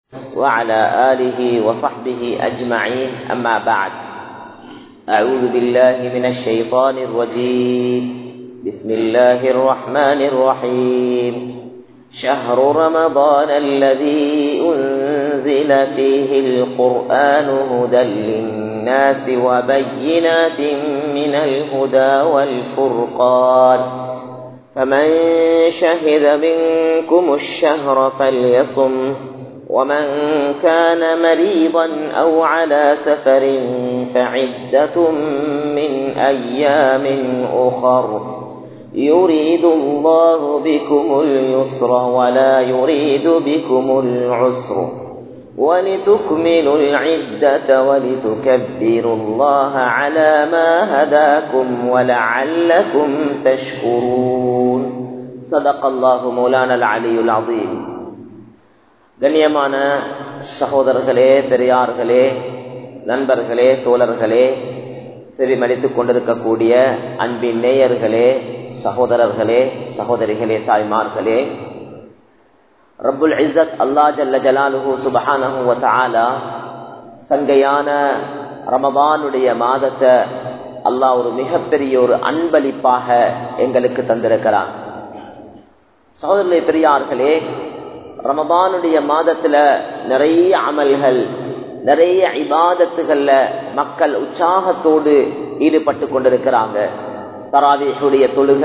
وعلى آله وصحبه أجمعين أما بعد أعوذ بالله من الشيطان الرجيم بسم الله الرحمن الرحيم شهر رمضان الذي أنزل فيه القرآن هدى للناس وبينات من الهدى والفرقان فمن شهد منكم الشهر فليصم ومن كان مريضا أو على سفر فعدة من أيام أخر يريد الله بكم اليسر ولا يريد بكم العسر ولتكملوا العدة ولتكبروا الله على ما هداكم ولعلكم تشكرون صدق الله مولانا العلي العظيم கண்ணியமான சகோதரர்களே பெரியார்களே நண்பர்களே தோழர்களே செவிமடித்துக் கொண்டிருக்கக்கூடிய அன்பின் நேயர்களே சகோதரர்களே சகோதரிகளே தாய்மார்களே ரப்புல் இசத் அல்லா ஜல்ல ஜலாலுஹு சுபஹானஹு வதஆலா சங்கையான ரமபானுடைய மாதத்தை அல்லாஹ் ஒரு மிகப்பெரிய ஒரு அன்பளிப்பாக எங்களுக்கு தந்திருக்கிறான் சகோதரர்களே பெரியார்களே ரமபானுடைய மாதத்துல நிறைய அமல்கள் நிறைய இபாதத்துகள்ல மக்கள் உற்சாகத்தோடு ஈடுபட்டு கொண்டிருக்கிறாங்க தராவியுடைய தொழுக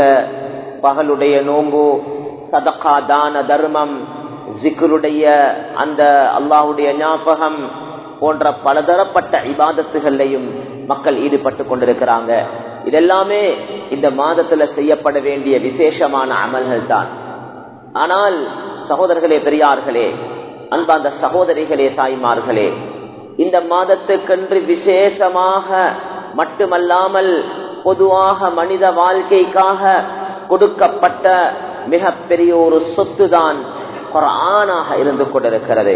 பகலுடைய நோம்பு சதக்கா தான தர்மம் ஜிக்கருடைய அந்த அல்லாஹுடைய ஞாபகம் போன்ற பலதரப்பட்ட இபாதத்துகள்லையும் மக்கள் ஈடுபட்டு கொண்டிருக்கிறாங்க இதெல்லாமே இந்த மாதத்துல செய்யப்பட வேண்டிய விசேஷமான அமல்கள் தான் ஆனால் சகோதரர்களே பெரியார்களே அன்பாந்த சகோதரிகளே தாய்மார்களே இந்த மாதத்துக்கென்று விசேஷமாக மட்டுமல்லாமல் பொதுவாக மனித வாழ்க்கைக்காக கொடுக்கப்பட்ட மிகப்பெரிய ஒரு சொத்து தான் குரானாக இருந்து கொண்டிருக்கிறது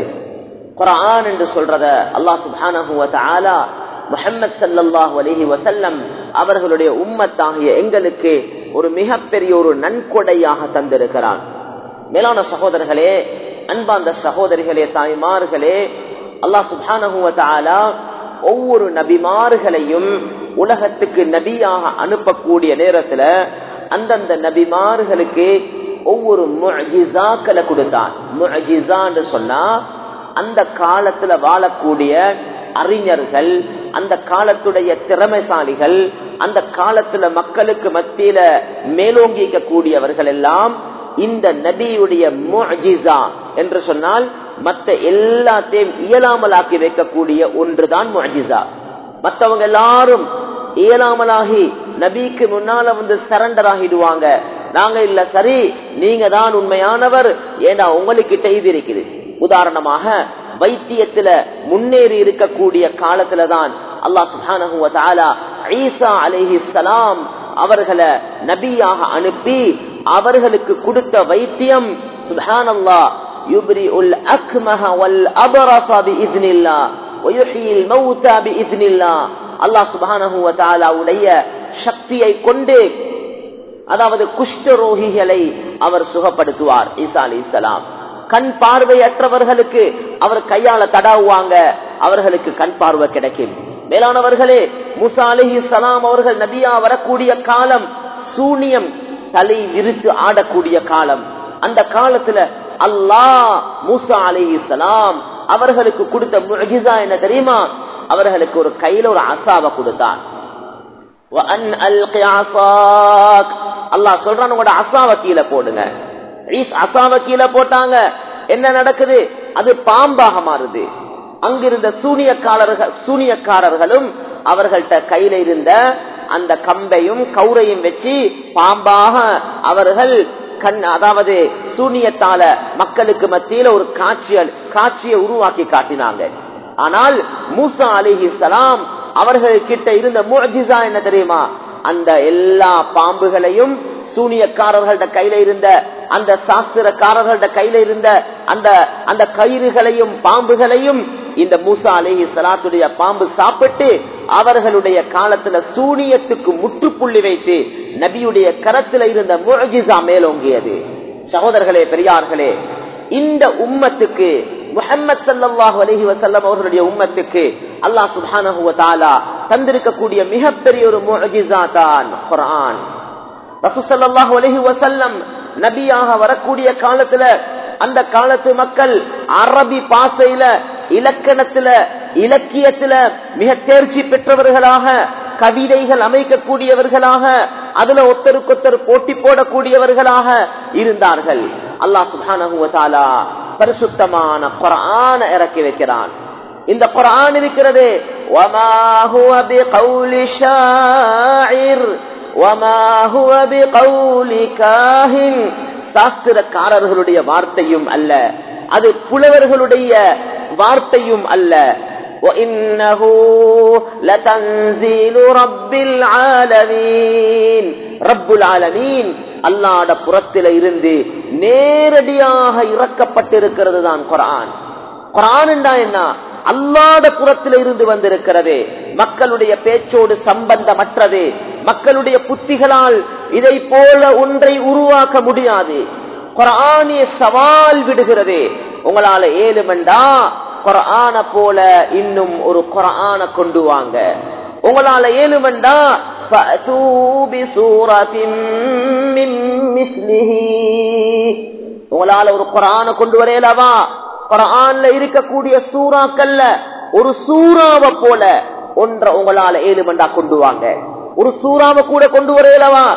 குரான் என்று சொல்றத அல்லாஹ் சுபான முஹம்மது சல்லாஹூ அலஹி வசல்லம் அவர்களுடைய உம்மத்தாகிய எங்களுக்கு ஒரு மிகப்பெரிய ஒரு நன்கொடையாக தந்திருக்கிறான் மேலான சகோதரர்களே அன்பாந்த சகோதரிகளே தாய்மார்களே அல்லாஹ் சுபானகுவத்தாலா ஒவ்வொரு நபிமார்களையும் உலகத்துக்கு நபியாக அனுப்பக்கூடிய நேரத்துல அந்தந்த நபிமார்களுக்கு ஒவ்வொரு முஜிசாக்களை கொடுத்தான் முஜிசான்னு சொன்னா அந்த காலத்துல வாழக்கூடிய அறிஞர்கள் அந்த காலத்துடைய திறமைசாலிகள் அந்த காலத்துல மக்களுக்கு மத்தியில மேலோங்கிக்க கூடியவர்கள் எல்லாம் இந்த நபியுடைய முஜிசா என்று சொன்னால் மற்ற எல்லாத்தையும் இயலாமலாக்கி வைக்கக்கூடிய ஒன்றுதான் முஜிசா மற்றவங்க எல்லாரும் இயலாமலாகி நபிக்கு முன்னால வந்து சரண்டர் ஆகிடுவாங்க நாங்க இல்ல சரி நீங்க தான் உண்மையானவர் ஏன்னா உங்களுக்கிட்ட இது இருக்குது உதாரணமாக வைத்தியத்துல முன்னேறி இருக்கக்கூடிய காலத்துல தான் அல்லாஹ் சுபானு ஈசா அலிஹி சலாம் அவர்களை நபியாக அனுப்பி அவர்களுக்கு கொடுத்த வைத்தியம் சுபான் அல்லா யுப்ரி உல் அக்மஹ வல் அபரஃபா பிஇذنில்லா ويحيي الموتى بإذنில்லா அல்லாஹ் சுப்ஹானஹு வ தஆலாவுடைய சக்தியை கொண்டு அதாவது குஷ்டரோகிகளை அவர் சுகப்படுத்துவார் ஈசா அலைஹிஸ்ஸலாம் கண் பார்வையற்றவர்களுக்கு அவர் கையால தடாவுவாங்க அவர்களுக்கு கண் பார்வை கிடைக்கும் மேலானவர்களே முசா அலஹி சலாம் அவர்கள் நபியா வரக்கூடிய காலம் சூனியம் தலை விரித்து ஆடக்கூடிய காலம் அந்த காலத்துல அல்லாஹ் மூசா அலஹி சலாம் அவர்களுக்கு கொடுத்த முஜிசா என்ன தெரியுமா அவர்களுக்கு ஒரு கையில ஒரு அசாவை கொடுத்தான் அல்லாஹ் சொல்றான் உங்களோட அசாவை கீழே போடுங்க அசாவை கீழே போட்டாங்க என்ன நடக்குது அது பாம்பாக மாறுது அங்கிருந்த சூனியக்காரர்கள் சூனியக்காரர்களும் அவர்கள்ட்ட கையில இருந்த அந்த கம்பையும் கௌரையும் வச்சு பாம்பாக அவர்கள் கண் அதாவது சூனியத்தால மக்களுக்கு மத்தியில ஒரு காட்சியல் காட்சியை உருவாக்கி காட்டினாங்க ஆனால் மூசா அலிஹி சலாம் அவர்கள் கிட்ட இருந்த முஜிசா என்ன தெரியுமா அந்த எல்லா பாம்புகளையும் சூனியக்காரர்கள்ட கையில இருந்த அந்த சாஸ்திரக்காரர்கள்ட கையில இருந்த அந்த அந்த கயிறுகளையும் பாம்புகளையும் இந்த மூசா அலேஹி சலாத்துடைய பாம்பு சாப்பிட்டு அவர்களுடைய காலத்துல சூனியத்துக்கு முற்றுப்புள்ளி வைத்து நபியுடைய கரத்துல இருந்த முழஜிசா மேலோங்கியது சகோதரர்களே பெரியார்களே இந்த உம்மத்துக்கு முஹம்மது ஸல்லல்லாஹு அலைஹி வஸல்லம் அவர்களுடைய உம்மத்துக்கு அல்லாஹ் சுப்ஹானஹு வ தஆலா தந்திருக்கக்கூடிய மிகப்பெரிய ஒரு முஅஜிஸா தான் குர்ஆன் ரசூலுல்லாஹு அலைஹி வஸல்லம் நபியாக வரக்கூடிய காலத்துல அந்த காலத்து மக்கள் அரபி பாசையில இலக்கணத்துல இலக்கியத்துல மிக தேர்ச்சி பெற்றவர்களாக கவிதைகள் அமைக்கக்கூடியவர்களாக அதுல ஒத்தருக்கொத்தர் போட்டி போடக்கூடியவர்களாக இருந்தார்கள் அல்லாஹ் சுப்ஹானஹு வ தஆலா பரிசுத்தமான குர்ஆன இறக்கி வைக்கிறான் இந்த குர்ஆன் இருக்கிறது வமா ஹுவ பிகௌலி ஷாயிர் வமா ஹுவ பிகௌலி காஹின் சாஸ்திரக்காரர்களுடைய வார்த்தையும் அல்ல அது புலவர்களுடைய வார்த்தையும் அல்ல وَإِنَّهُ لَتَنزِيلُ رَبِّ الْعَالَمِينَ رَبُّ الْعَالَمِينَ அல்லாட புறத்தில இருந்து நேரடியாக இறக்கப்பட்டிருக்கிறது தான் குரான் குரான் என்ன அல்லாட புறத்தில இருந்து வந்திருக்கிறது மக்களுடைய பேச்சோடு சம்பந்தமற்றது மக்களுடைய புத்திகளால் இதை போல ஒன்றை உருவாக்க முடியாது குரானிய சவால் விடுகிறது உங்களால ஏழுமெண்டா குரான போல இன்னும் ஒரு குரான கொண்டு வாங்க உங்களால ஏழுமெண்டா உங்களால ஒரு குரான கொண்டு வரையலவா குரான்ல இருக்கக்கூடிய சூறாக்கல்ல ஒரு சூறாவை போல ஒன்ற உங்களால ஏழுமெண்டா கொண்டு வாங்க ஒரு சூறாவை கூட கொண்டு வரையலவா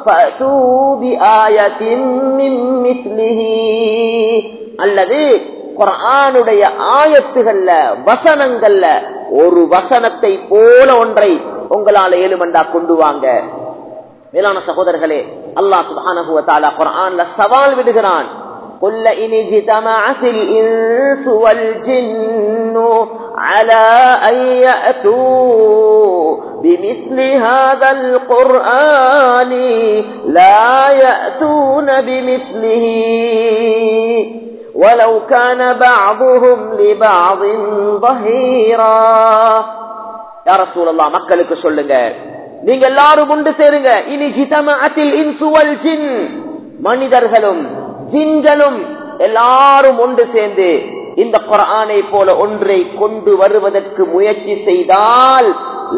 அல்லது குரானுடைய ஆயத்துகள்ல வசனங்கள்ல ஒரு வசனத்தை போல ஒன்றை உங்களால ஏழுமண்டா கொண்டு வாங்க மேலான சகோதரர்களே அல்லாஹ் சுப்ஹானஹு வ தஆலா குர்ஆன்ல சவால் விடுகிறான் قل إن اجتمعت الإنس والجن على أن يأتوا بمثل هذا القرآن لا يأتون بمثله ولو كان بعضهم لبعض ظهيرا يا رسول الله மக்களுக்கு சொல்லுங்க நீங்க எல்லாரும் உண்டு சேருங்க இனி ஜிதமஅத்தில் இன்சுவல் ஜின் மனிதர்களும் ஜின்களும் எல்லாரும் ஒன்று சேர்ந்து இந்த குரானை போல ஒன்றை கொண்டு வருவதற்கு முயற்சி செய்தால்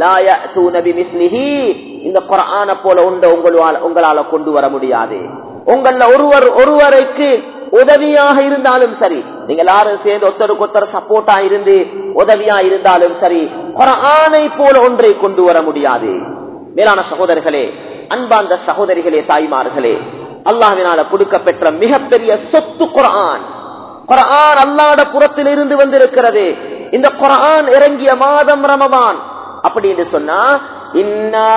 இந்த குரான போல ஒன்றை உங்களால் உங்களால கொண்டு வர முடியாது உங்கள ஒருவர் ஒருவருக்கு உதவியாக இருந்தாலும் சரி நீங்க எல்லாரும் சேர்ந்து ஒத்தருக்கு ஒத்தர் சப்போர்ட்டா இருந்து உதவியா இருந்தாலும் சரி குரானை போல ஒன்றை கொண்டு வர முடியாது மேலான சகோதரர்களே அன்பார்ந்த சகோதரிகளே தாய்மார்களே அல்லாஹினால கொடுக்கப்பெற்ற மிகப்பெரிய சொத்து குரான் குரான் அல்லாட புறத்தில் இருந்து வந்திருக்கிறது இந்த குரான் இறங்கிய மாதம் ரமபான் அப்படி என்று சொன்னா இன்னா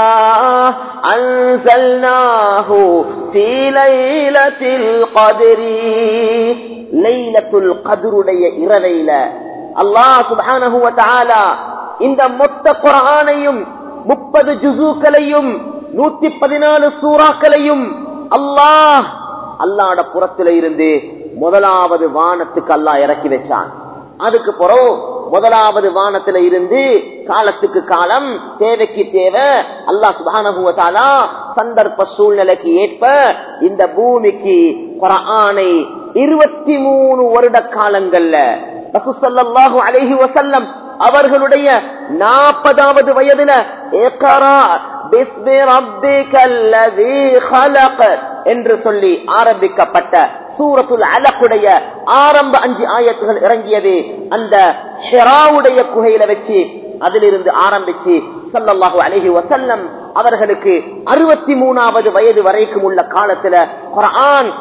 அன்சல்னாஹு ஃபீ லைலத்தில் கத்ரி லைலத்துல் கத்ருடைய இரவையில அல்லாஹ் சுப்ஹானஹு வ தஆலா இந்த மொத்த குர்ஆனையும் முப்பது ஜுசூக்களையும் நூத்தி பதினாலு சூறாக்களையும் அல்லாஹ் அல்லாட புறத்தில இருந்து முதலாவது வானத்துக்கு அல்லாஹ் இறக்கி வச்சான் அதுக்கு பிறகு முதலாவது வானத்துல இருந்து காலத்துக்கு காலம் தேவைக்கு தேவை அல்லாஹ் சுபானகுவத்தாலா சந்தர்ப்ப சூழ்நிலைக்கு ஏற்ப இந்த பூமிக்கு குரானை இருபத்தி மூணு வருட காலங்கள்ல ரசூசல்லாஹு அலைஹி வசல்லம் அவர்களுடைய நாற்பதாவது வயதுல என்று சொல்லி ஆரம்பிக்கப்பட்ட சூரத்துல் அலக்குடைய ஆரம்ப அஞ்சு ஆயத்துகள் இறங்கியது அந்த ஹெராவுடைய குகையில வச்சு அதிலிருந்து ஆரம்பிச்சு சல்லல்லாஹு அலஹி வசல்லம் அவர்களுக்கு அறுபத்தி மூணாவது வயது வரைக்கும் உள்ள காலத்துல குரான்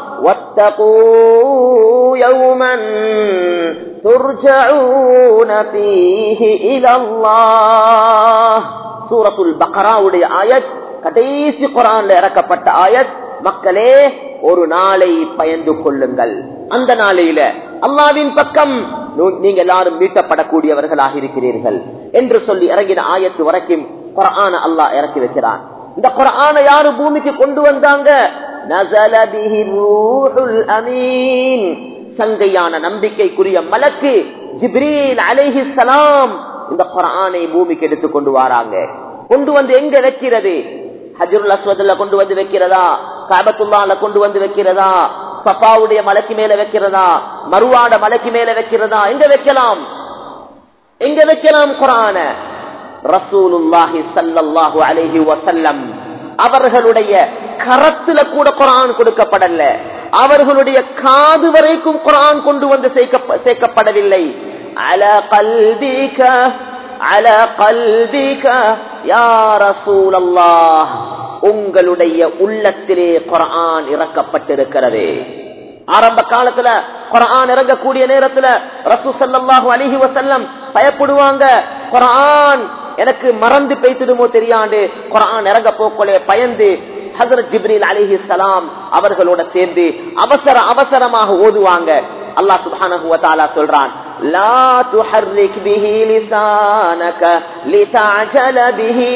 சூரத்துல் பக்கராவுடைய ஆயத் கடைசி குரான்ல இறக்கப்பட்ட ஆயத் மக்களே ஒரு நாளை பயந்து கொள்ளுங்கள் அந்த நாளையில அல்லாவின் பக்கம் நீங்க எல்லாரும் மீட்டப்படக்கூடியவர்களாக இருக்கிறீர்கள் என்று சொல்லி இறங்கின ஆயத்து வரைக்கும் குரான அல்லாஹ் இறக்கி வைக்கிறான் இந்த குரான யாரு பூமிக்கு கொண்டு வந்தாங்க அமீன் சங்கையான நம்பிக்கைக்குரிய மலக்கு ஜிப்ரீல் அலைஹி சலாம் இந்த குரானை பூமிக்கு எடுத்து கொண்டு வராங்க கொண்டு வந்து எங்க வைக்கிறது ஹஜருல் அஸ்வதுல கொண்டு வந்து வைக்கிறதா காபத்துல்லால கொண்டு வந்து வைக்கிறதா சஃபாவுடைய மலைக்கு மேல வைக்கிறதா மறுவாட மலைக்கு மேல வைக்கிறதா எங்க வைக்கலாம் எங்க வைக்கலாம் குரான ரசூலுல்லாஹி சல்லல்லாஹு அலைஹி வசல்லம் அவர்களுடைய கரத்துல கூட குரான் கொடுக்கப்படல அவர்களுடைய காது வரைக்கும் குரான் கொண்டு வந்து சேர்க்கப்படவில்லை அல கல்விக அல கல்விக யார சூழல்லாஹ் உங்களுடைய உள்ளத்திலே குரான் இறக்கப்பட்டிருக்கிறது ஆரம்ப காலத்துல குரான் இறங்கக்கூடிய நேரத்துல ரசூ சல்லாஹு அலிஹி வசல்லம் பயப்படுவாங்க குரான் எனக்கு மறந்து பேசிடுமோ தெரியாண்டு குரான் இறங்க போக்கொலே பயந்து ஹசரத் ஜிப்ரீல் அலிஹி சலாம் அவர்களோட சேர்ந்து அவசர அவசரமாக ஓதுவாங்க அல்லாஹ் சுப்ஹானஹு வ தஆலா சொல்றான் லா துஹர்ரிக் பிஹி லிசானக லிதஅஜல பிஹி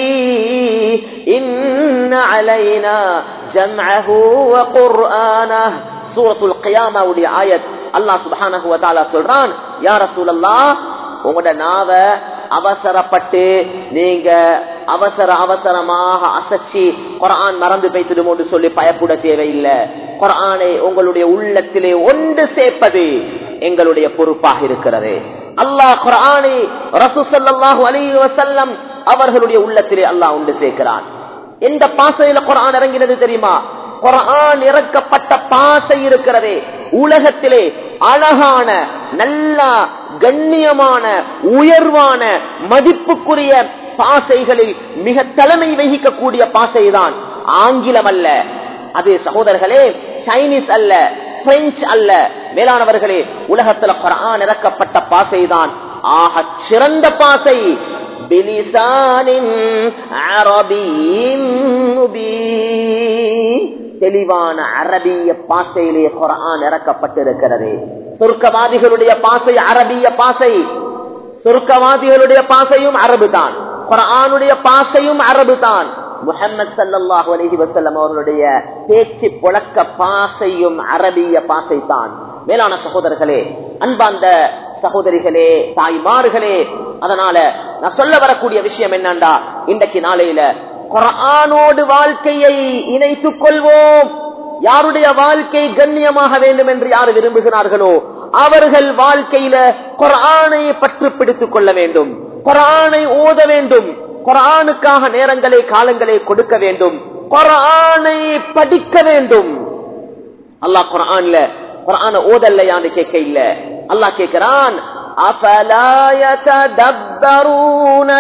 இன் அலைனா ஜம்அஹு வ குர்ஆனஹ் சூரத்துல் கியாமா உடைய ஆயத் அல்லாஹ் சுப்ஹானஹு வ தஆலா சொல்றான் யா ரசூலல்லாஹ் உங்களோட நாவ அவசரப்பட்டு நீங்க அவசர அவசரமாக அசச்சி குரான் மறந்து வைத்திடுமோன்னு சொல்லி பயப்பட தேவையில்லை குரானை உங்களுடைய உள்ளத்திலே ஒன்று சேர்ப்பது எங்களுடைய பொறுப்பாக இருக்கிறது அல்லாஹ் குரானை ரசூசல்லாஹு அலி வசல்லம் அவர்களுடைய உள்ளத்திலே அல்லாஹ் உண்டு சேர்க்கிறான் எந்த பாசையில குரான் இறங்கினது தெரியுமா குரான் இறக்கப்பட்ட பாசை இருக்கிறதே உலகத்திலே அழகான நல்ல கண்ணியமான உயர்வான மதிப்புக்குரிய பாசைகளில் மிக தலைமை வகிக்கக்கூடிய பாசைதான் ஆங்கிலம் அல்ல அது சகோதரர்களே சைனீஸ் அல்ல பிரெஞ்சு அல்ல மேலானவர்களே உலகத்துல குரான் இறக்கப்பட்ட பாசைதான் ஆக சிறந்த பாசை பிலிசானின் அரபியின் தெளிவான அரபிய பாசையிலே குரான் இறக்கப்பட்டிருக்கிறது சொர்க்கவாதிகளுடைய பாசை அரபிய பாசை சொர்க்கவாதிகளுடைய பாசையும் அரபு தான் குரானுடைய பாசையும் அரபு தான் முகமது சல்லாஹூ அலஹி வசல்லம் அவர்களுடைய பேச்சு புழக்க பாசையும் அரபிய பாசை தான் மேலான சகோதரர்களே அன்பாந்த சகோதரிகளே தாய்மார்களே அதனால நான் சொல்ல வரக்கூடிய விஷயம் என்னண்டா இன்றைக்கு நாளையில குரானோடு வாழ்க்கையை இணைத்துக் கொள்வோம் யாருடைய வாழ்க்கை கண்ணியமாக வேண்டும் என்று யார் விரும்புகிறார்களோ அவர்கள் வாழ்க்கையில குரானை பற்று பிடித்துக் கொள்ள வேண்டும் குரானை ஓத வேண்டும் குரானுக்காக நேரங்களை காலங்களை கொடுக்க வேண்டும் குரானை படிக்க வேண்டும் அல்லாஹ் குரான்ல குரான ஓதல்லையான்னு கேட்க இல்ல அல்லாஹ் கேட்கிறான் أفلا يتدبرون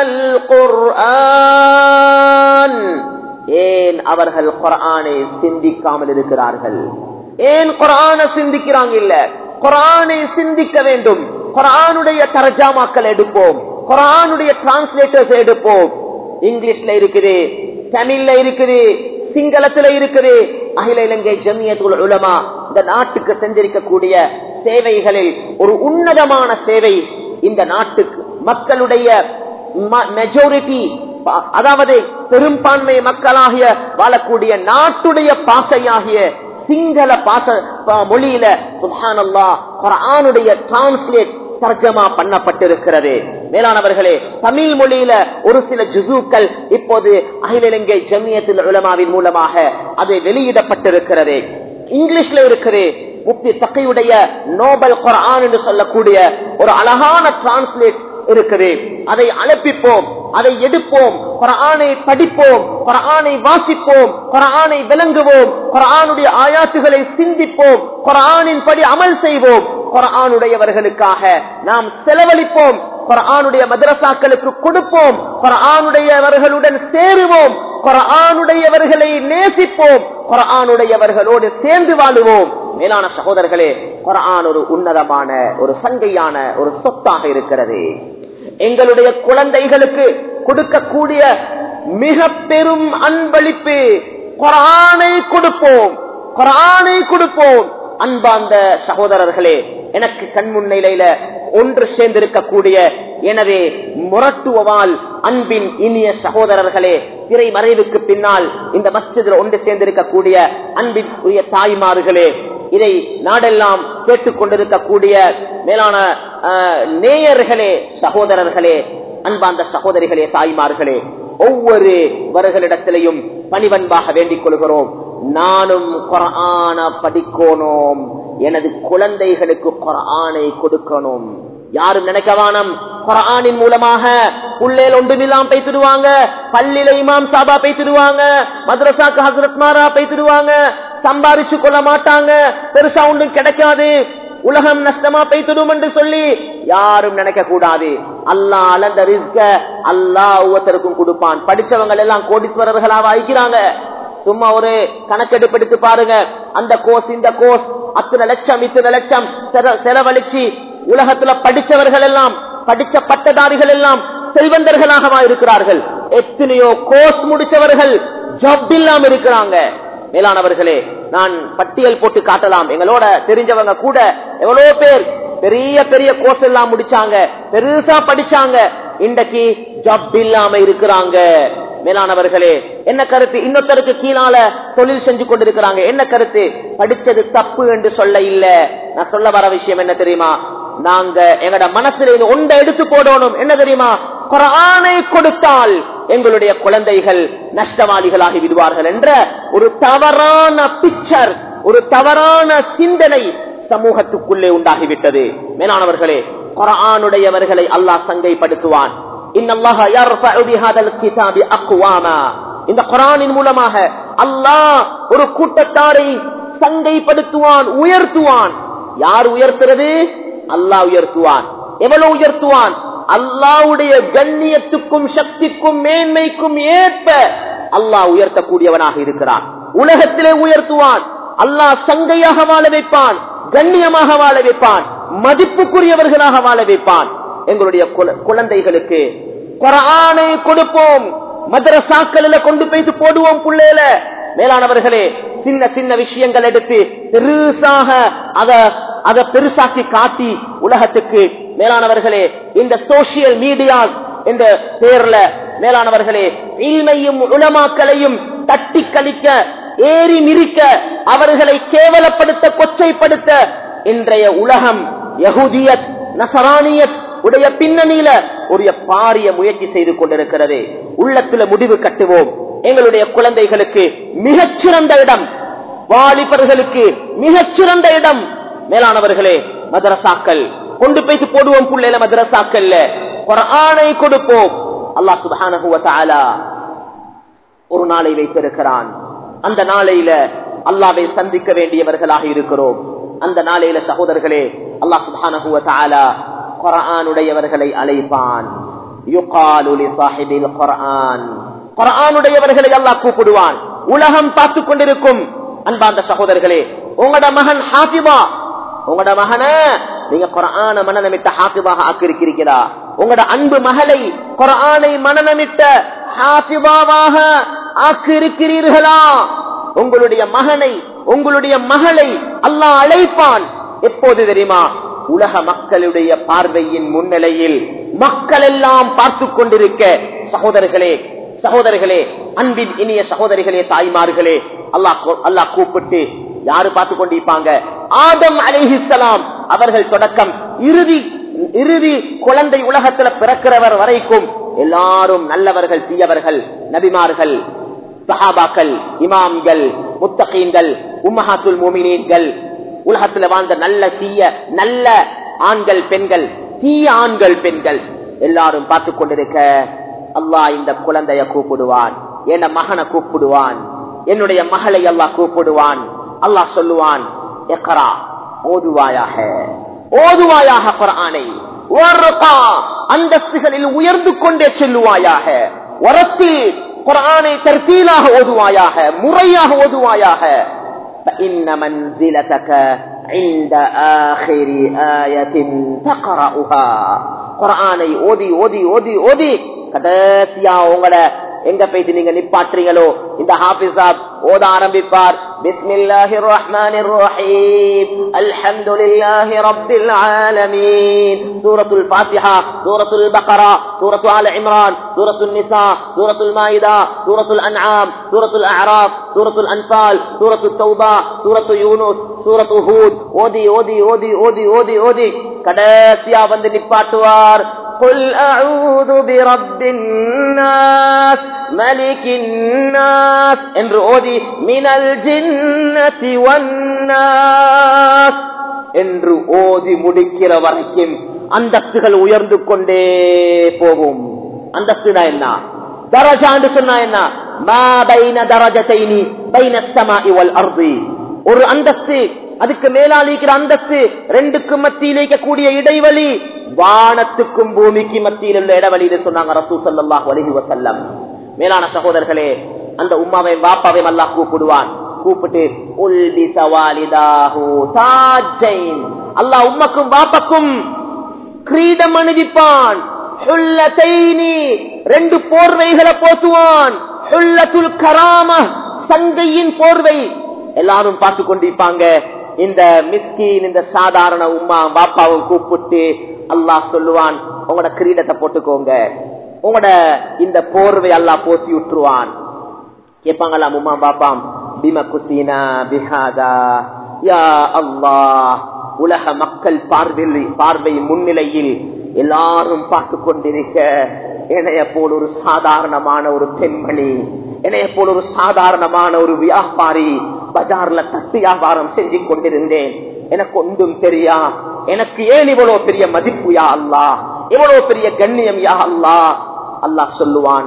القرآن ஏன் அவர்கள் குரானை சிந்திக்காமல் இருக்கிறார்கள் ஏன் குரான சிந்திக்கிறாங்க இல்ல குரானை சிந்திக்க வேண்டும் குரானுடைய தரஜாமாக்கள் எடுப்போம் குரானுடைய டிரான்ஸ்லேட்டர்ஸ் எடுப்போம் இங்கிலீஷ்ல இருக்குது தமிழ்ல இருக்குது சிங்களத்துல இருக்குது அகில இலங்கை ஜமியத்துல் உலமா இந்த நாட்டுக்கு செஞ்சிருக்கக்கூடிய சேவைகளில் ஒரு உன்னதமான சேவை இந்த நாட்டுக்கு மக்களுடைய மெஜாரிட்டி அதாவது பெரும்பான்மை மக்களாகிய வாழக்கூடிய நாட்டுடைய பாசையாகிய சிங்கள பாச மொழியில சுபானல்லா குரானுடைய டிரான்ஸ்லேட் தர்ஜமா பண்ணப்பட்டிருக்கிறது மேலானவர்களே தமிழ் மொழியில ஒரு சில ஜுசூக்கள் இப்போது அகில இலங்கை ஜமியத்தில் உலமாவின் மூலமாக அது வெளியிடப்பட்டிருக்கிறது இங்கிலீஷ்ல இருக்குது முப்தி தக்கையுடைய நோபல் குரான் என்று சொல்லக்கூடிய ஒரு அழகான டிரான்ஸ்லேட் இருக்குது அதை அழைப்பிப்போம் அதை எடுப்போம் குரானை படிப்போம் குரானை வாசிப்போம் குரானை விளங்குவோம் குரானுடைய ஆயாத்துகளை சிந்திப்போம் குரானின் படி அமல் செய்வோம் குரானுடையவர்களுக்காக நாம் செலவழிப்போம் குரானுடைய மதரசாக்களுக்கு கொடுப்போம் குரானுடையவர்களுடன் சேருவோம் குரானுடையவர்களை நேசிப்போம் குரானுடையவர்களோடு சேர்ந்து வாழுவோம் மேலான சகோதரர்களே குரான் ஒரு உன்னதமான ஒரு சங்கையான ஒரு சொத்தாக இருக்கிறது எங்களுடைய குழந்தைகளுக்கு கொடுக்கக்கூடிய மிக பெரும் அன்பளிப்பு குரானை கொடுப்போம் குரானை கொடுப்போம் அன்பார்ந்த சகோதரர்களே எனக்கு கண்முன்னிலையில ஒன்று சேர்ந்திருக்கக்கூடிய எனவே முரட்டுவால் அன்பின் இனிய சகோதரர்களே திரை மறைவுக்கு பின்னால் இந்த மஸ்ஜிதில் ஒன்று சேர்ந்திருக்கக்கூடிய அன்பின் உரிய தாய்மார்களே இதை நாடெல்லாம் கேட்டுக் கொண்டிருக்கக்கூடிய மேலான நேயர்களே சகோதரர்களே அன்பார்ந்த சகோதரிகளே தாய்மார்களே ஒவ்வொரு வருகளிடத்திலையும் பணிவன்பாக வேண்டிக் கொள்கிறோம் நானும் குரான படிக்கணும் எனது குழந்தைகளுக்கு குரானை கொடுக்கணும் யாரும் நினைக்கவானம் குரானின் மூலமாக புள்ளேல் ஒன்றுமில்லாம் பேசிடுவாங்க பள்ளியில இமாம் சாபா பேசிடுவாங்க மദ്രസാக்கு ஹசரத் மாரா பேசிடுவாங்க சம்பாரிச்சு கொள்ள மாட்டாங்க பெருசா ஒன்றும் கிடைக்காது உலகம் நஷ்டமா பெய்திடும் என்று சொல்லி யாரும் நினைக்க கூடாது அல்லா அளந்த ரிஸ்க அல்லா ஒவ்வொருத்தருக்கும் கொடுப்பான் படிச்சவங்க எல்லாம் கோடீஸ்வரர்களாக ஆயிக்கிறாங்க சும்மா ஒரு கணக்கெடுப்பு எடுத்து பாருங்க அந்த கோர்ஸ் இந்த கோர்ஸ் அத்தனை லட்சம் இத்தனை லட்சம் செல- செலவழிச்சு உலகத்துல படிச்சவர்கள் எல்லாம் படிச்ச பட்டதாரிகள் எல்லாம் செல்வந்தர்களாகவா இருக்கிறார்கள் எத்தனையோ கோர்ஸ் முடிச்சவர்கள் ஜப் இல்லாம இருக்கிறாங்க மேலானவர்களே நான் பட்டியல் போட்டு காட்டலாம் எங்களோட தெரிஞ்சவங்க கூட எவ்வளவு பேர் பெரிய பெரிய கோர்ஸ் எல்லாம் முடிச்சாங்க பெருசா படிச்சாங்க இன்றைக்கு ஜப் இல்லாம இருக்கிறாங்க மேலானவர்களே என்ன கருத்து இன்னொருத்தருக்கு கீழால தொழில் செஞ்சு கொண்டிருக்கிறாங்க என்ன கருத்து படிச்சது தப்பு என்று சொல்ல இல்ல நான் சொல்ல வர விஷயம் என்ன தெரியுமா நாங்க எங்கட மனசுல இது ஒன்றை எடுத்து போடணும் என்ன தெரியுமா குரானை கொடுத்தால் எங்களுடைய குழந்தைகள் நஷ்டவாளிகளாகி விடுவார்கள் என்ற ஒரு தவறான பிக்சர் ஒரு தவறான சிந்தனை சமூகத்துக்குள்ளே உண்டாகிவிட்டது மேலானவர்களே குரானுடையவர்களை அல்லாஹ் சங்கைப்படுத்துவான் இன்னல்லாஹ யர்ஃபஉ பிஹாதல் கிதாபி அக்வாமா இந்த குரானின் மூலமாக அல்லாஹ் ஒரு கூட்டத்தாரை சங்கைப்படுத்துவான் உயர்த்துவான் யார் உயர்த்துறது அல்லாஹ் உயர்த்துவான் எவ்வளவு உயர்த்துவான் அல்லாவுடைய கண்ணியத்துக்கும் சக்திக்கும் மேன்மைக்கும் ஏற்ப அல்லாஹ் உயர்த்தக்கூடியவனாக இருக்கிறான் உலகத்திலே உயர்த்துவான் அல்லாஹ் சங்கையாக வாழ வைப்பான் கண்ணியமாக வாழ வைப்பான் மதிப்புக்குரியவர்களாக வாழ வைப்பான் எங்களுடைய குல- குழந்தைகளுக்கு குரானை கொடுப்போம் மதரசாக்களில் கொண்டு போயிட்டு போடுவோம் புள்ளையில மேலானவர்களே சின்ன சின்ன விஷயங்கள் எடுத்து பெருசாக அத அத பெருசாக்கி காட்டி உலகத்துக்கு மேலானவர்களே இந்த சோசியல் மீடியா என்ற பேர்ல மேலானவர்களே இல்மையும் உலமாக்களையும் தட்டி கழிக்க ஏறி மிரிக்க அவர்களை கேவலப்படுத்த கொச்சைப்படுத்த இன்றைய உலகம் யகுதியத் நசரானியத் உடைய பின்னணியில ஒரு பாரிய முயற்சி செய்து கொண்டிருக்கிறது உள்ளத்துல முடிவு கட்டுவோம் எங்களுடைய குழந்தைகளுக்கு மிகச்சிறந்த இடம் வாலிபர்களுக்கு மிகச்சிறந்த இடம் மேலானவர்களே மதரசாக்கள் கொண்டு போய்த்து போடுவோம் புள்ளையில மதரசாக்கள்ல குர்ஆனை கொடுப்போம் அல்லாஹ் சுப்ஹானஹு வ தஆலா ஒரு நாளை வைத்திருக்கிறான் அந்த நாளையில அல்லாவை சந்திக்க வேண்டியவர்களாக இருக்கிறோம் அந்த நாளையில சகோதரர்களே அல்லாஹ் சுப்ஹானஹு வ தஆலா குர்ஆனுடையவர்களை அழைப்பான் யுகாலு லி சாஹிபில் குர்ஆன் குர்ஆனுடையவர்களை அல்லாஹ் கூப்பிடுவான் உலகம் பார்த்துக் கொண்டிருக்கும் அன்பார்ந்த சகோதரர்களே உங்களோட மகன் ஹாஃபிபா உங்களோட மகன நீங்க குரான மனநமிட்ட ஹாஃபிபாக ஆக்கியிருக்கிறீர்களா உங்களோட அன்பு மகளை குரானை மனநமிட்ட ஹாஃபிபாவாக ஆக்கியிருக்கிறீர்களா உங்களுடைய மகனை உங்களுடைய மகளை அல்லாஹ் அழைப்பான் எப்போது தெரியுமா உலக மக்களுடைய பார்வையின் முன்னிலையில் மக்கள் எல்லாம் பார்த்து கொண்டிருக்க சகோதரர்களே சகோதரர்களே அன்பின் இனிய சகோதரிகளே தாய்மார்களே அல்லாஹ் கூ- அல்லாஹ் கூப்பிட்டு யாரு பார்த்து கொண்டிருப்பாங்க ஆதம் அலைஹிஸ்ஸலாம் அவர்கள் தொடக்கம் இறுதி இறுதி குழந்தை உலகத்துல பிறக்கிறவர் வரைக்கும் எல்லாரும் நல்லவர்கள் தீயவர்கள் நபிமார்கள் சஹாபாக்கள் இமாம்கள் முத்தகீன்கள் உம்மஹாத்துல் மூமினீன்கள் உலகத்துல வாழ்ந்த நல்ல தீய நல்ல ஆண்கள் பெண்கள் தீய ஆண்கள் பெண்கள் எல்லாரும் பார்த்து கொண்டிருக்க அல்லாஹ் இந்த குழந்தைய கூப்பிடுவான் என் மகனை கூப்பிடுவான் என்னுடைய மகளை அல்லாஹ் கூப்பிடுவான் அல்லாஹ் சொல்லுவான் எக்கரா ஓதுவாயாக ஓதுவாயாக குரானை வர்றகா, அந்தஸ்துகளில் உயர்ந்து கொண்டே செல்லுவாயாக வரத்தில் குரானை தர்த்தீலாக ஓதுவாயாக முறையாக ஓதுவாயாக فإن منزلتك عند آخر آية تقرأها குரானை ஓதி ஓதி ஓதி ஓதி கடைசியா உங்களை எங்க போயிட்டு நீங்க நிப்பாட்டுறீங்களோ இந்த ஹாபிஸ் சாப் ஓத ஆரம்பிப்பார் بسم الله الرحمن الرحيم الحمد لله رب العالمين سورة الفاتحة سورة البقرة سورة آل عمران سورة النساء سورة المائدة سورة الأنعام سورة الأعراف سورة الأنفال سورة التوبة سورة يونس سورة هود ஓதி ஓதி ஓதி ஓதி ஓதி ஓதி கடைசியா வந்து நிப்பாட்டுவார் قل أعوذ برب الناس ملك الناس என்று ஓதி மினல் ஜின்னதி வன்னாஸ் என்று ஓதி முடிக்கிற வரைக்கும் அந்தஸ்துகள் உயர்ந்து கொண்டே போகும் அந்தஸ்துனா என்ன தரஜான்னு சொன்னா என்ன மா பைன தரஜத்தைனி பைன ஸமாஇ வல் அர்தி ஒரு அந்தஸ்து அதுக்கு மேலாளிக்கிற அந்தஸ்து ரெண்டுக்கு மத்தியில் கூடிய இடைவெளி வானத்துக்கும் பூமிக்கு மத்தியில் உள்ள இடைவெளியில சொன்னாங்க ரசூ சல்லாஹ் அலஹி வசல்லம் மேலான சகோதரர்களே அந்த உம்மாவையும் பாப்பாவையும் அல்லாஹ் கூப்பிடுவான் கூப்பிட்டு உல்பி சவாலிதாஹு தாஜைன் அல்லாஹ் உம்மக்கும் பாப்பக்கும் கிரீடம் அணிவிப்பான் ஹுல்லதைனி ரெண்டு போர்வைகளை போத்துவான் ஹுல்லத்துல் கராம சங்கையின் போர்வை எல்லாரும் பார்த்து கொண்டிருப்பாங்க இந்த மிஸ்கின் இந்த சாதாரண உமா பாப்பாவும் கூப்பிட்டு அல்லாஹ் சொல்லுவான் உங்களோட கிரீடத்தை போட்டுக்கோங்க உங்களோட இந்த போர்வை அல்லாஹ் போத்தி விட்டுருவான் கேட்பாங்களாம் உமா பாப்பாம் பிம குசீனா பிஹாதா யா அல்லாஹ் உலக மக்கள் பார்வை பார்வை முன்னிலையில் எல்லாரும் பார்த்து கொண்டிருக்க என்னைய போல் ஒரு சாதாரணமான ஒரு பெண்மணி என்னைய போல் ஒரு சாதாரணமான ஒரு வியாபாரி பஜார்ல தட்டு வியாபாரம் செஞ்சு கொண்டிருந்தேன் எனக்கு ஒன்றும் தெரியா எனக்கு ஏன் இவ்வளவு பெரிய மதிப்பு யா அல்லா இவ்வளவு பெரிய கண்ணியம் யா அல்லா அல்லாஹ் சொல்லுவான்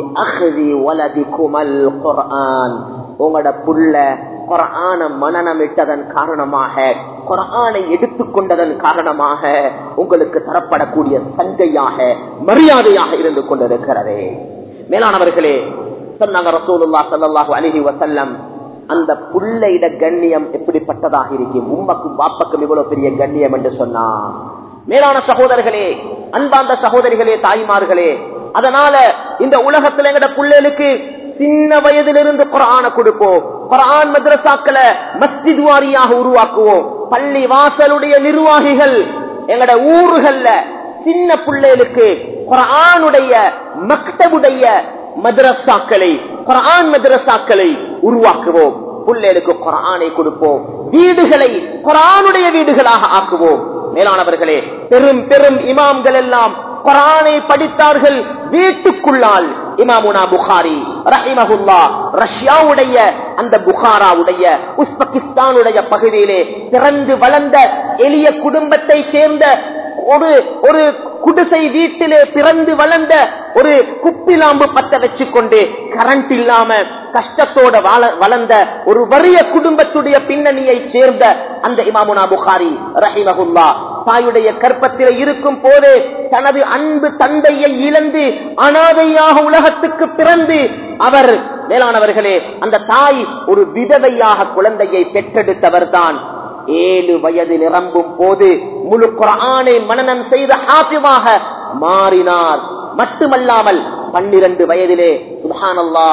உங்களோட புள்ள குரான மனநமிட்டதன் காரணமாக குரானை எடுத்துக்கொண்டதன் காரணமாக உங்களுக்கு தரப்படக்கூடிய சங்கையாக மரியாதையாக இருந்து கொண்டிருக்கிறதே மேலானவர்களே சொன்னாங்க ரசூலுல்லா சல்லாஹூ அலஹி வசல்லம் அந்த புள்ளையிட கண்ணியம் எப்படிப்பட்டதாக இருக்கும் உம்மக்கும் வாப்பக்கும் இவ்வளவு பெரிய கண்ணியம் என்று சொன்னா மேலான சகோதரர்களே அன்பாந்த சகோதரிகளே தாய்மார்களே அதனால இந்த உலகத்துல எங்கட பிள்ளைகளுக்கு சின்ன வயதிலிருந்து குரான கொடுப்போம் குரான் மദ്രസാக்களை மஸ்ஜித் வாரியாக உருவாக்குவோம் பள்ளி வாசலுடைய நிர்வாகிகள் எங்கட ஊர்கள்ல சின்ன பிள்ளைகளுக்கு குரானுடைய மக்தபுடைய மദ്രസാக்களை குரான் மദ്രസാக்களை உருவாக்குவோம் பிள்ளைகளுக்கு குரானை கொடுப்போம் வீடுகளை குரானுடைய வீடுகளாக ஆக்குவோம் மேலானவர்களே பெரும் பெரும் இமாம்கள் எல்லாம் குரானை படித்தார்கள் வீட்டுக்குள்ளால் இமாமுனா புகாரி ரஹிமஹுல்லா ரஷ்யாவுடைய அந்த புகாராவுடைய உஸ்பெகிஸ்தானுடைய பகுதியிலே பிறந்து வளர்ந்த எளிய குடும்பத்தை சேர்ந்த ஒரு ஒரு குடிசை வீட்டிலே பிறந்து வளர்ந்த ஒரு குப்பிலாம்பு பத்த வச்சு கொண்டு கரண்ட் இல்லாம கஷ்டத்தோட வளர்ந்த ஒரு வறிய குடும்பத்துடைய பின்னணியை சேர்ந்த அந்த இமாமுனா புகாரி ரஹிமகுல்லா தாயுடைய கற்பத்தில இருக்கும் போதே தனது அன்பு தந்தையை இழந்து அனாதையாக உலகத்துக்கு பிறந்து அவர் மேலானவர்களே அந்த தாய் ஒரு விதவையாக குழந்தையை பெற்றெடுத்தவர் தான் ஏழு வயது நிரம்பும் போது முழு குரானை மனநம் செய்த ஹாபிமாக மாறினார் மட்டுமல்லாமல் பன்னிரண்டு வயதிலே சுபானல்லா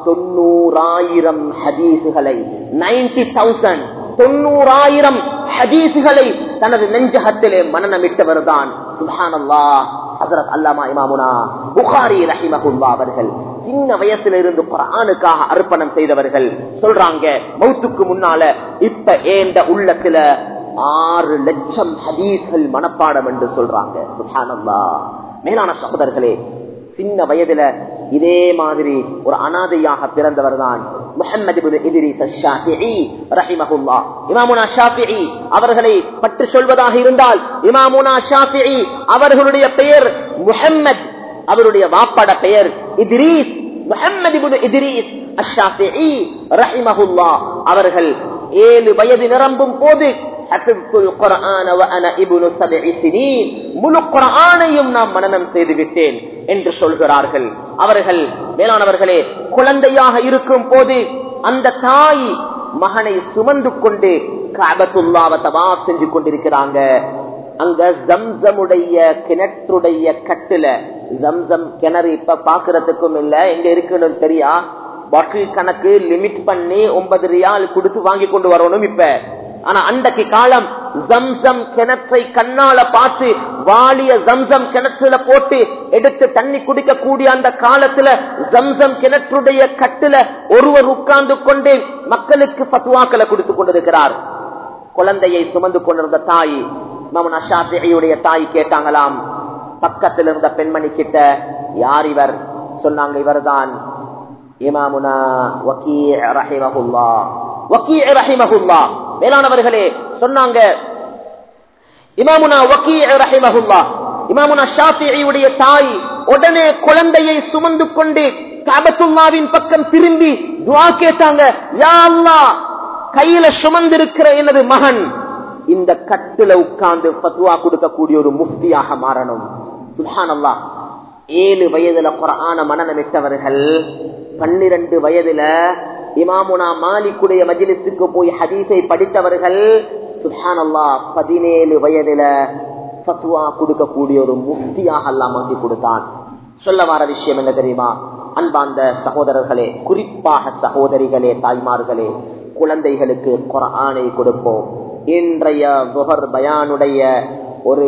தொண்ணூறாயிரம் ஹதீசுகளை நைன்டி தௌசண்ட் தொண்ணூறாயிரம் ஹதீசுகளை தனது நெஞ்சகத்திலே மனநமிட்டவர் தான் சுபானல்லா ஹசரத் அல்லாமா இமாமுனா புகாரி ரஹிமகுல்லா அவர்கள் சின்ன வயசுல இருந்து குரானுக்காக அர்ப்பணம் செய்தவர்கள் சொல்றாங்க மௌத்துக்கு முன்னால இப்ப ஏந்த உள்ளத்துல ஆறு லட்சம் ஹதீஸ்கள் மனப்பாடம் என்று சொல்றாங்க சுபானல்லா மேலான சகோதரர்களே சின்ன வயதுல இதே மாதிரி ஒரு அனாதையாக பிறந்தவர் தான் அவர்களை பற்றி சொல்வதாக இருந்தால் இமாமுனா ஷாஃபி அவர்களுடைய பெயர் முஹம்மத் அவருடைய வாப்பட பெயர் இத்ரீஸ் முஹம்மது இத்ரீஸ் அஷாஃபி ரஹிமஹுல்லா அவர்கள் ஏழு வயது நிரம்பும் போது முழு குரானையும் நாம் மனநம் செய்து விட்டேன் என்று சொல்கிறார்கள் அவர்கள் மேலானவர்களே குழந்தையாக இருக்கும் போது அந்த தாய் மகனை சுமந்து கொண்டு காபத்துல்லாவ தவா செஞ்சு கொண்டிருக்கிறாங்க அங்க ஜம்சமுடைய கிணற்றுடைய கட்டுல ஜம்சம் கிணறு இப்ப பாக்குறதுக்கும் இல்ல எங்க இருக்குன்னு தெரியா பாட்டில் கணக்கு லிமிட் பண்ணி ஒன்பது ரியால் கொடுத்து வாங்கி கொண்டு வரணும் இப்ப ஆனா அன்றைக்கு காலம் ஜம்சம் கிணற்றை கண்ணால பார்த்து வாலிய ஜம்சம் கிணற்றுல போட்டு எடுத்து தண்ணி குடிக்க கூடிய அந்த காலத்துல ஜம்சம் கிணற்றுடைய கட்டுல ஒருவர் உட்கார்ந்து கொண்டு மக்களுக்கு பத்துவாக்களை கொடுத்து கொண்டிருக்கிறார் குழந்தையை சுமந்து கொண்டிருந்த தாய் மமன் அஷாஃபியுடைய தாய் கேட்டாங்களாம் பக்கத்தில் இருந்த பெண்மணி கிட்ட யார் இவர் சொன்னாங்க இவர்தான் இமாமுனா வக்கீ ரஹிமஹுல்லா வக்கீ ரஹிமஹுல்லா மேலானவர்களே சொன்னாங்க இமாமுனா வக்கீ ரஹிமஹுல்லா இமாமுனா ஷாஃபியுடைய தாய் உடனே குழந்தையை சுமந்து கொண்டு காபத்துல்லாவின் பக்கம் திரும்பி துவா கேட்டாங்க யா அல்லாஹ் கையில சுமந்திருக்கிற எனது மகன் இந்த கட்டுல உட்கார்ந்து பத்துவா கொடுக்கக்கூடிய ஒரு முஃப்தியாக மாறணும் சுல்ஹான் அல்லா ஏழு வயதுல குரான மனநமிட்டவர்கள் பன்னிரண்டு வயதுல இமாமுனா மாலிக்குடைய மஜிலிசுக்கு போய் ஹதீஸை படித்தவர்கள் சுல்ஹான் அல்லா பதினேழு வயதுல பத்துவா கொடுக்கக்கூடிய ஒரு முஃப்தியாக எல்லாம் மாற்றி கொடுத்தான் சொல்ல வர விஷயம் என்ன தெரியுமா அன்பார்ந்த சகோதரர்களே குறிப்பாக சகோதரிகளே தாய்மார்களே குழந்தைகளுக்கு குரானை கொடுப்போம் இன்றைய துஹர் பயானுடைய ஒரு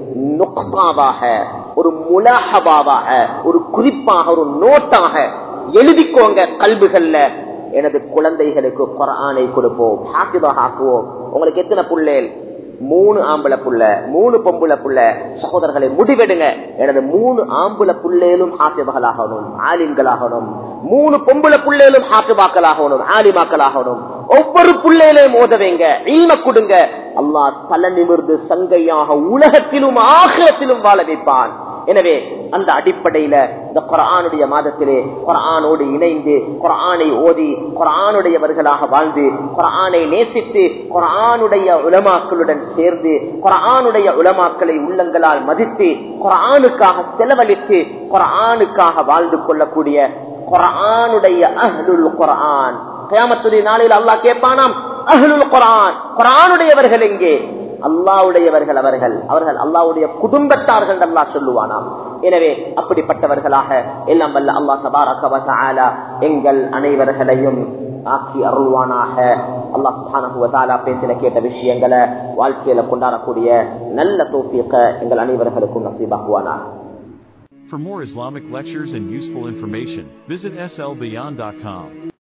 நுக்மாவாக ஒரு முலஹபாவாக ஒரு குறிப்பாக ஒரு நோட்டாக எழுதிக்கோங்க கல்விகள்ல எனது குழந்தைகளுக்கு குரானை கொடுப்போம் ஹாக்கிதாக ஆக்குவோம் உங்களுக்கு எத்தனை புள்ளேல் மூணு ஆம்பளை புள்ள மூணு பொம்புல புள்ள சகோதரர்களை முடிவெடுங்க எனது மூணு ஆம்புல புள்ளேலும் ஹாக்கிபகளாகணும் ஆலிம்களாகணும் மூணு பொம்புல புள்ளேலும் ஹாக்கிபாக்களாகணும் ஆலிமாக்களாகணும் ஒவ்வொரு புள்ளையிலையும் ஓதவைங்க ஈம கொடுங்க அல்லாஹ் தலை நிமிர்ந்து சங்கையாக உலகத்திலும் ஆகத்திலும் வாழ வைப்பான் எனவே அந்த அடிப்படையில இந்த குரானுடைய மாதத்திலே குரானோடு இணைந்து குரானை ஓதி குரானுடையவர்களாக வாழ்ந்து குரானை நேசித்து குரானுடைய உலமாக்களுடன் சேர்ந்து குரானுடைய உலமாக்களை உள்ளங்களால் மதித்து குரானுக்காக செலவழித்து குரானுக்காக வாழ்ந்து கொள்ளக்கூடிய குரானுடைய அஹ்லுல் குரான் கயாமத்துடைய நாளில் அல்லாஹ் கேட்பானாம் அஹ்லுல் குரான் குரானுடையவர்கள் எங்கே அல்லாவுடையவர்கள் அவர்கள் அவர்கள் அல்லாவுடைய குடும்பத்தார்கள் அல்லாஹ் சொல்லுவானாம் எனவே அப்படிப்பட்டவர்களாக எல்லாம் வல்ல அல்லாஹ் தபாரக எங்கள் அனைவர்களையும் ஆக்கி அருள்வானாக அல்லாஹ் சுபானகுவதாலா பேசின கேட்ட விஷயங்களை வாழ்க்கையில கொண்டாடக்கூடிய நல்ல தோப்பியக்க எங்கள் அனைவர்களுக்கும் நசீபாகுவானாக For more Islamic lectures and useful information, visit slbeyond.com.